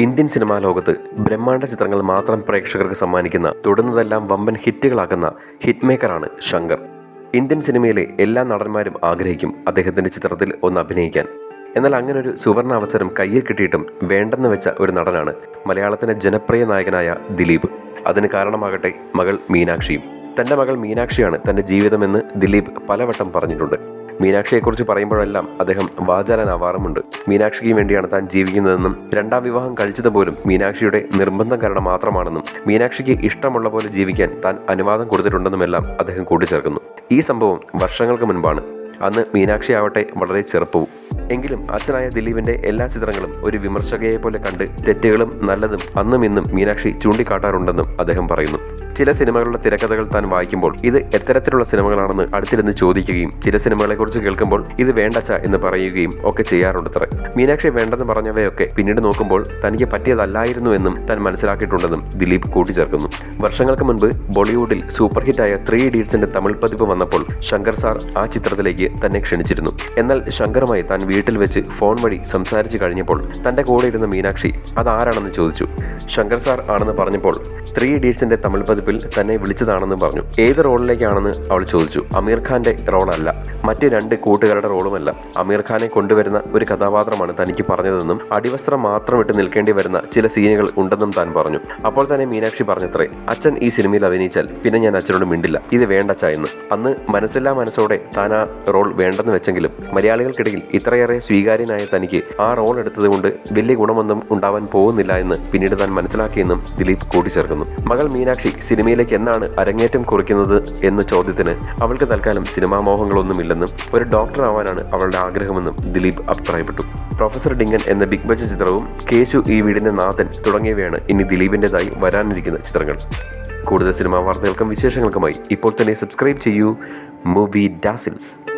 Indian cinema ലോകത്ത് ബ്രഹ്മാണ്ഡ ചിത്രങ്ങൾ മാത്രം പ്രേക്ഷകർക്ക് സമ്മാനിക്കുന്ന തൊടുന്നതെല്ലാം വമ്പൻ ഹിറ്റുകളാക്കുന്ന ഹിറ്റ് മേക്കറാണ് ശങ്കർ ഇന്ത്യൻ സിനിമയിലെ എല്ലാ നടന്മാരും ആഗ്രഹിക്കും അദ്ദേഹത്തിന്റെ ചിത്രത്തിൽ ഒന്ന് അഭിനയിക്കാൻ എന്നാൽ അങ്ങനെ ഒരു സുവർണ അവസരം കയ്യിൽ കിട്ടിയിട്ടും വേണ്ടെന്ന് വെച്ച ഒരു നടനാണ് മലയാളത്തിലെ ജനപ്രിയ നായകനായ ദിലീപ് അതിന് കാരണമാകട്ടെ മകൾ മീനാക്ഷിയും തന്റെ മകൾ മീനാക്ഷിയാണ് തന്റെ ജീവിതമെന്ന് ദിലീപ് പലവട്ടം പറഞ്ഞിട്ടുണ്ട് മീനാക്ഷിയെക്കുറിച്ച് പറയുമ്പോഴെല്ലാം അദ്ദേഹം വാചാലനാവാറുമുണ്ട് മീനാക്ഷിക്ക് വേണ്ടിയാണ് താൻ ജീവിക്കുന്നതെന്നും രണ്ടാം വിവാഹം കഴിച്ചത് പോലും മീനാക്ഷിയുടെ നിർബന്ധം കാരണം മാത്രമാണെന്നും മീനാക്ഷിക്ക് ഇഷ്ടമുള്ള പോലെ ജീവിക്കാൻ താൻ അനുവാദം കൊടുത്തിട്ടുണ്ടെന്നുമെല്ലാം അദ്ദേഹം കൂട്ടിച്ചേർക്കുന്നു ഈ സംഭവം വർഷങ്ങൾക്ക് മുൻപാണ് അന്ന് മീനാക്ഷി ആവട്ടെ വളരെ ചെറുപ്പവും എങ്കിലും അച്ഛനായ ദിലീപിന്റെ എല്ലാ ചിത്രങ്ങളും ഒരു വിമർശകയെ പോലെ കണ്ട് തെറ്റുകളും നല്ലതും അന്നും ഇന്നും മീനാക്ഷി ചൂണ്ടിക്കാട്ടാറുണ്ടെന്നും അദ്ദേഹം പറയുന്നു ചില സിനിമകളുടെ തിരക്കഥകൾ താൻ വായിക്കുമ്പോൾ ഇത് എത്തരത്തിലുള്ള സിനിമകളാണെന്ന് അടുത്തിരുന്ന് ചോദിക്കുകയും ചില സിനിമകളെക്കുറിച്ച് കേൾക്കുമ്പോൾ ഇത് വേണ്ടച്ച എന്ന് പറയുകയും ഒക്കെ ചെയ്യാറുണ്ടത്രേ മീനാക്ഷി വേണ്ടെന്ന് പറഞ്ഞവയൊക്കെ പിന്നീട് നോക്കുമ്പോൾ തനിക്ക് പറ്റിയതല്ലായിരുന്നു എന്നും താൻ മനസ്സിലാക്കിയിട്ടുണ്ടെന്നും ദിലീപ് കൂട്ടിച്ചേർക്കുന്നു വർഷങ്ങൾക്ക് മുൻപ് ബോളിവുഡിൽ സൂപ്പർ ഹിറ്റായ ത്രീ ഇഡിയറ്റ്സിന്റെ തമിഴ് പതിപ്പ് വന്നപ്പോൾ ശങ്കർ സാർ ആ ചിത്രത്തിലേക്ക് തന്നെ ക്ഷണിച്ചിരുന്നു എന്നാൽ ശങ്കറുമായി താൻ വീട്ടിൽ വെച്ച് ഫോൺ വഴി സംസാരിച്ചു കഴിഞ്ഞപ്പോൾ തന്റെ കൂടെ ഇരുന്ന മീനാക്ഷി അതാരാണെന്ന് ചോദിച്ചു ശങ്കർ സാർ ആണെന്ന് പറഞ്ഞപ്പോൾ ത്രീ ഇഡിയറ്റ്സിന്റെ തമിഴ് പതിപ്പിൽ തന്നെ വിളിച്ചതാണെന്ന് പറഞ്ഞു ഏത് റോളിലേക്കാണെന്ന് അവൾ ചോദിച്ചു അമീർ ഖാന്റെ റോളല്ല മറ്റ് രണ്ട് കൂട്ടുകാരുടെ റോളുമല്ല അമീർ ഖാനെ കൊണ്ടുവരുന്ന ഒരു കഥാപാത്രമാണ് തനിക്ക് പറഞ്ഞതെന്നും അടിവസ്ത്രം മാത്രം ഇട്ട് നിൽക്കേണ്ടി വരുന്ന ചില സീനുകൾ ഉണ്ടെന്നും താൻ പറഞ്ഞു അപ്പോൾ തന്നെ മീനാക്ഷി പറഞ്ഞത്രേ അച്ഛൻ ഈ സിനിമയിൽ അഭിനയിച്ചാൽ പിന്നെ ഞാൻ അച്ഛനോട് മിണ്ടില്ല ഇത് വേണ്ടച്ച എന്ന് അന്ന് മനസ്സില്ലാ മനസ്സോടെ താൻ ആ റോൾ വേണ്ടെന്ന് വെച്ചെങ്കിലും മലയാളികൾക്കിടയിൽ ഇത്രയേറെ സ്വീകാര്യനായ തനിക്ക് ആ റോൾ എടുത്തതുകൊണ്ട് വലിയ ഗുണമൊന്നും ഉണ്ടാവാൻ പോകുന്നില്ല എന്ന് പിന്നീട് താൻ മനസ്സിലാക്കിയെന്നും ദിലീപ് കൂട്ടിച്ചേർക്കുന്നു മകൾ മീനാക്ഷി സിനിമയിലേക്ക് എന്നാണ് അരങ്ങേറ്റം കുറിക്കുന്നത് എന്ന ചോദ്യത്തിന് അവൾക്ക് തൽക്കാലം സിനിമാ മോഹങ്ങളൊന്നുമില്ലെന്നും ഒരു ഡോക്ടർ ആവാനാണ് അവളുടെ ആഗ്രഹമെന്നും ദിലീപ് അഭിപ്രായപ്പെട്ടു പ്രൊഫസർ ഡിങ്കൻ എന്ന ബിഗ് ബഡ്ജറ്റ് ചിത്രവും കേശു ഈ വീടിന്റെ നാഥൻ തുടങ്ങിയവയാണ് ഇനി ദിലീപിൻ്റെതായി വരാനിരിക്കുന്ന ചിത്രങ്ങൾ കൂടുതൽ സിനിമാ വാർത്തകൾക്കും വിശേഷങ്ങൾക്കുമായി ഇപ്പോൾ തന്നെ സബ്സ്ക്രൈബ് ചെയ്യൂ മൂവി ഡാസിൽസ്